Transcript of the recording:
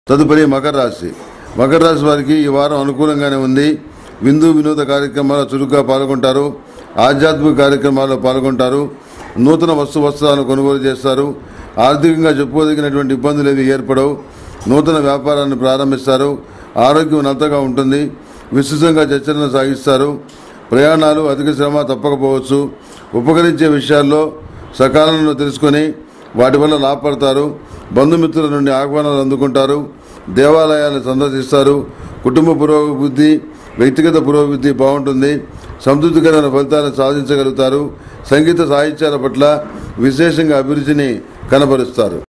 తదుపరి మకర రాశి మకర రాశి వారికి ఈ వారం అనుకూలంగానే ఉంది విందు వినోద కార్యక్రమాల్లో చురుగ్గా పాల్గొంటారు ఆధ్యాత్మిక కార్యక్రమాల్లో పాల్గొంటారు నూతన వస్తు వస్త్రాలను కొనుగోలు చేస్తారు ఆర్థికంగా చెప్పుకోదగినటువంటి ఇబ్బందులు ఏవి ఏర్పడవు నూతన వ్యాపారాన్ని ప్రారంభిస్తారు ఆరోగ్యం నంతగా ఉంటుంది విస్తృతంగా చర్చలను సాగిస్తారు ప్రయాణాలు అధిక శ్రమ తప్పకపోవచ్చు ఉపకరించే విషయాల్లో సకాలంలో తెలుసుకొని వాటి వల్ల లాభపడతారు బంధుమిత్రుల నుండి ఆహ్వానాలు అందుకుంటారు దేవాలయాలను సందర్శిస్తారు కుటుంబ పురోభివృద్ధి వ్యక్తిగత పురోభివృద్ధి బాగుంటుంది సంతృప్తికరమైన ఫలితాలను సాధించగలుగుతారు సంగీత సాహిత్యాల పట్ల విశేషంగా అభిరుచిని కనబరుస్తారు